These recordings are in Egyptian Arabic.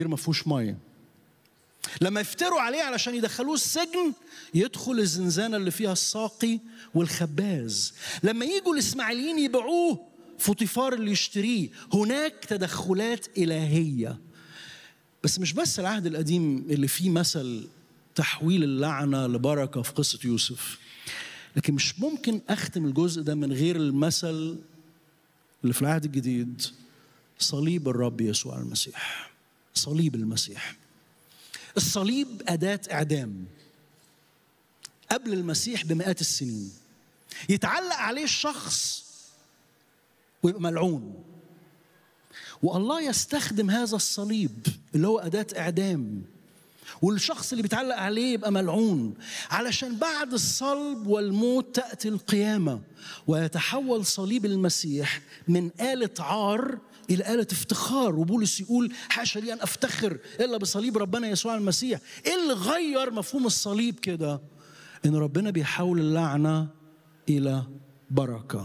ما فيهوش ميه لما يفتروا عليه علشان يدخلوه السجن يدخل الزنزانه اللي فيها الساقي والخباز لما يجوا الاسماعيليين يبيعوه فطيفار اللي يشتريه هناك تدخلات الهيه بس مش بس العهد القديم اللي فيه مثل تحويل اللعنه لبركه في قصه يوسف لكن مش ممكن اختم الجزء ده من غير المثل اللي في العهد الجديد صليب الرب يسوع المسيح صليب المسيح الصليب أداة إعدام قبل المسيح بمئات السنين يتعلق عليه الشخص ويبقى ملعون والله يستخدم هذا الصليب اللي هو أداة إعدام والشخص اللي بيتعلق عليه يبقى ملعون علشان بعد الصلب والموت تأتي القيامة ويتحول صليب المسيح من آلة عار إلى آلة افتخار وبولس يقول حاشا لي أن أفتخر إلا بصليب ربنا يسوع المسيح إيه اللي غير مفهوم الصليب كده إن ربنا بيحول اللعنة إلى بركة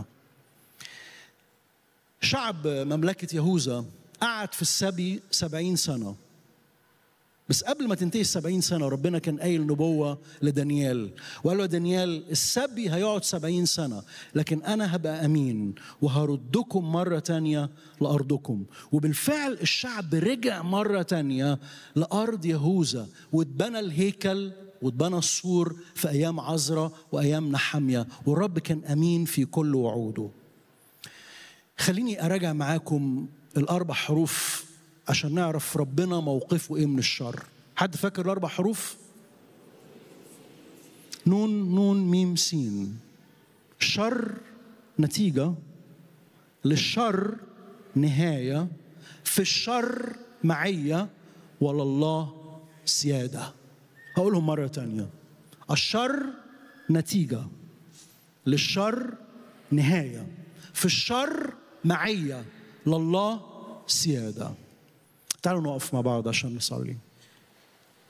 شعب مملكة يهوذا قعد في السبي سبعين سنة بس قبل ما تنتهي السبعين سنة ربنا كان قايل نبوة لدانيال وقال له يا دانيال السبي هيقعد سبعين سنة لكن أنا هبقى أمين وهردكم مرة تانية لأرضكم وبالفعل الشعب رجع مرة تانية لأرض يهوذا واتبنى الهيكل واتبنى السور في أيام عزرة وأيام نحمية والرب كان أمين في كل وعوده خليني أراجع معاكم الأربع حروف عشان نعرف ربنا موقفه ايه من الشر حد فاكر الاربع حروف نون نون ميم سين شر نتيجه للشر نهايه في الشر معيه ولله سياده هقولهم مره تانية الشر نتيجه للشر نهايه في الشر معيه لله سياده تعالوا نقف مع بعض عشان نصلي